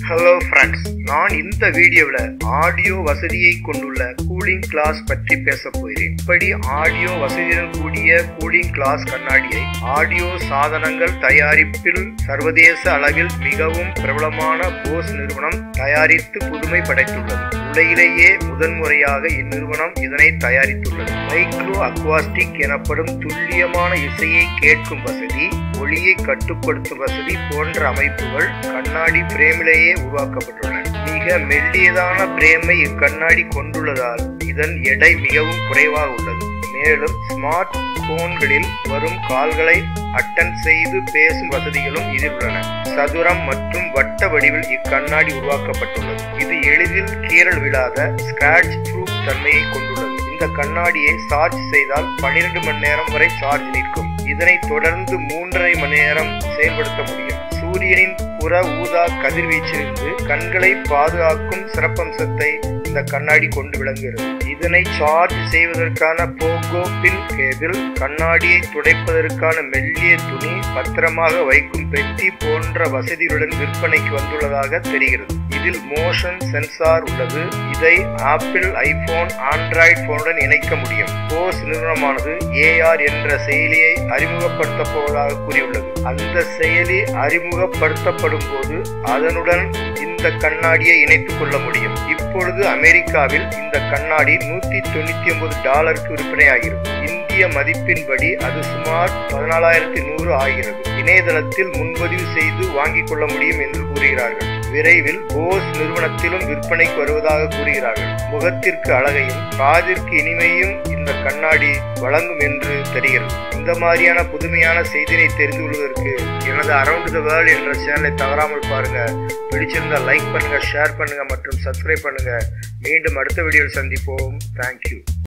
hello friends நான் இந்த வீடியோவில் ஆடியோ வசதியை கொண்டுள்ள கூலிங் கிளாஸ் பற்றி பேச போகிறேன் இப்படி ஆடியோ வசதியுடன் கூடிய கூலிங் கிளாஸ் கண்ணாடியை ஆடியோ சாதனங்கள் தயாரிப்பில் சர்வதேச அளவில் மிகவும் பிரபலமான போஸ் நிறுவனம் தயாரித்து புதுமை படைத்துள்ளது உலகிலேயே முதன்முறையாக இந்நிறுவனம் இதனை தயாரித்துள்ளது மைக்ரோ அக்வாஸ்டிக் எனப்படும் துல்லியமான இசையை கேட்கும் வசதி ஒளியை கட்டுப்படுத்தும் வசதி போன்ற அமைப்புகள் கண்ணாடி பிரேமிலேயே உருவாக்கப்பட்டுள்ளன மிக மெல்லியதான பிரேமை இக்கண்ணாடி கொண்டுள்ளதால் இதன் எடை மிகவும் குறைவாக உள்ளது மேலும் ஸ்மார்ட் போன்களில் வரும் கால்களை அட்டன் செய்து பேசும் வசதிகளும் இதில் உள்ளன சதுரம் மற்றும் வட்ட வடிவில் இக்கண்ணாடி உருவாக்கப்பட்டுள்ளது இது எளிதில் கீறல் விழாத ஸ்கிராட்ச் ப்ரூஃப் தன்மையை கொண்டுள்ளது இந்த கண்ணாடியை சார்ஜ் செய்தால் 12 மணி நேரம் வரை சார்ஜ் நிற்கும் இதனை தொடர்ந்து மூன்றரை மணி நேரம் செயல்படுத்த முடியும் சூரியனின் புற ஊதா கதிர்வீச்சிலிருந்து கண்களை பாதுகாக்கும் சிறப்பம்சத்தை இந்த கண்ணாடி கொண்டு விளங்குகிறது இதனை சார்ஜ் செய்வதற்கான போகோ பின் கேபிள் கண்ணாடியை துடைப்பதற்கான மெல்லிய துணி பத்திரமாக வைக்கும் பெட்டி போன்ற வசதிகளுடன் விற்பனைக்கு வந்துள்ளதாக தெரிகிறது இதில் மோஷன் சென்சார் உள்ளது இதை ஆப்பிள் ஐபோன் ஆண்ட்ராய்டு போனுடன் இணைக்க முடியும் போஸ் நிறுவனமானது ஏஆர் என்ற செயலியை அறிமுகப்படுத்த போவதாக கூறியுள்ளது அந்த செயலி அறிமுகப்படுத்தப்படும் போது அதனுடன் இந்த கண்ணாடியை இணைத்துக் கொள்ள முடியும் இப்பொழுது அமெரிக்காவில் இந்த கண்ணாடி நூத்தி தொண்ணூத்தி ஒன்பது டாலருக்கு விற்பனையாகிறது இந்திய மதிப்பின்படி அது சுமார் பதினாலாயிரத்தி நூறு ஆகிறது இணையதளத்தில் முன்பதிவு செய்து வாங்கிக் கொள்ள முடியும் என்று கூறுகிறார்கள் விரைவில் போஸ் நிறுவனத்திலும் விற்பனைக்கு வருவதாக கூறுகிறார்கள் முகத்திற்கு அழகையும் காதிற்கு இனிமையும் இந்த கண்ணாடி வழங்கும் என்று தெரிகிறது இந்த மாதிரியான புதுமையான செய்தியை தெரிந்து கொள்வதற்கு எனது அரவுண்ட் த வேர்ல்ட் என்ற சேனலை தவறாமல் பாருங்க பிடிச்சிருந்தா லைக் பண்ணுங்க ஷேர் பண்ணுங்க மற்றும் சப்ஸ்கிரைப் பண்ணுங்க மீண்டும் அடுத்த வீடியோவில் சந்திப்போம் தேங்க்யூ